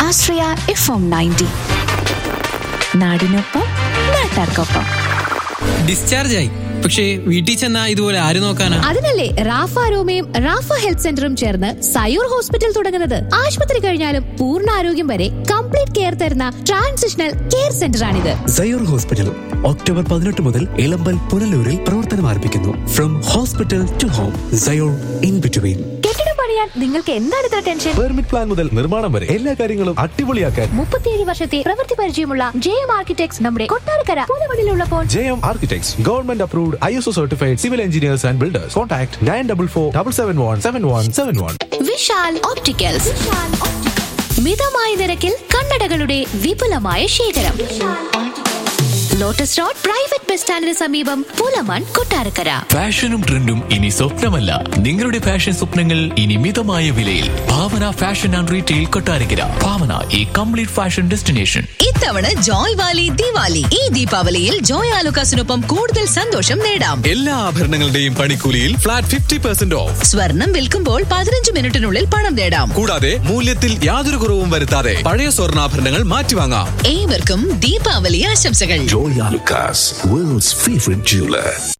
ആശ്രയ F M ninety നാടിനൊപ്പം നാട്ടാർക്കൊപ്പം discharge ആയി പക്ഷേ വീട്ടിൽ ചെന്നാ ഇതുപോലെ ആര് നോക്കാനാ അതിനല്ലേ റാഫ രോമയും റാഫ ഹെൽത്ത് സെന്ററും ചേർന്ന് സയൂർ ഹോസ്പിറ്റൽ തുടങ്ങുന്നത് ആശുപത്രി കഴിഞ്ഞാലും പൂർണ്ണ ആരോഗ്യം വരെ കംപ്ലീറ്റ് കെയർ തരുന്ന ട്രാൻസിഷണൽ കെയർ സെന്റർ ആണിത് സയൂർ ഹോസ്പിറ്റൽ ഒക്ടോബർ പതിനെട്ട് മുതൽ ഇളമ്പൽ പുനലൂരിൽ പ്രവർത്തനം ആരംഭിക്കുന്നു from hospital to home Sayur in between കെട്ടിടം പണിയാൻ നിങ്ങൾക്ക് എന്താണ് ഇത്ര ടെൻഷൻ പെർമിറ്റ് പ്ലാൻ മുതൽ നിർമ്മാണം വരെ എല്ലാ കാര്യങ്ങളും അടിപൊളിയാക്കാൻ മുപ്പത്തിയേഴ് വർഷത്തെ പ്രവൃത്തി പരിചയമുള്ള ജെ എം ആർക്കിടെക്ട്സ് നമ്മുടെ കൊട്ടാരക്കര പുതുമണിലുള്ളപ്പോൾ J M architects government approved I S O certified civil engineers and builders contact nine double four double seven one seven one seven one Vishal opticals മിതമായ നിരക്കിൽ കണ്ണടകളുടെ വിപുലമായ ശേഖരം ലോട്ടസ് റോഡ് പ്രൈവറ്റ് ബസ് സ്റ്റാൻഡിന് സമീപം പൂലമാൻ കൊട്ടാരക്കര ഫാഷനും ട്രെൻഡും ഇനി സ്വപ്നമല്ല നിങ്ങളുടെ ഫാഷൻ സ്വപ്നങ്ങൾ ഇനി മിതമായ വിലയിൽ Bhavana fashion and retail Kottarakkara Bhavana ഈ കംപ്ലീറ്റ് ഫാഷൻ ഡെസ്റ്റിനേഷൻ ഇത്തവണ ജോയ് വാലി ദിവാലി ഈ ദീപാവലിയിൽ ജോയ് ആലുക്കാസിനൊപ്പം കൂടുതൽ സന്തോഷം നേടാം എല്ലാ ആഭരണങ്ങളുടെയും പണിക്കൂലിയിൽ ഫ്ലാറ്റ് ഫിഫ്റ്റി പെർസെന്റ് ഓഫ് സ്വർണം വിൽക്കുമ്പോൾ പതിനഞ്ച് മിനിറ്റിനുള്ളിൽ പണം നേടാം കൂടാതെ മൂല്യത്തിൽ യാതൊരു കുറവും വരുത്താതെ പഴയ സ്വർണ്ണാഭരണങ്ങൾ മാറ്റിവാങ്ങാം ഏവർക്കും ദീപാവലി ആശംസകൾ Joy Alucas, world's favorite jeweler.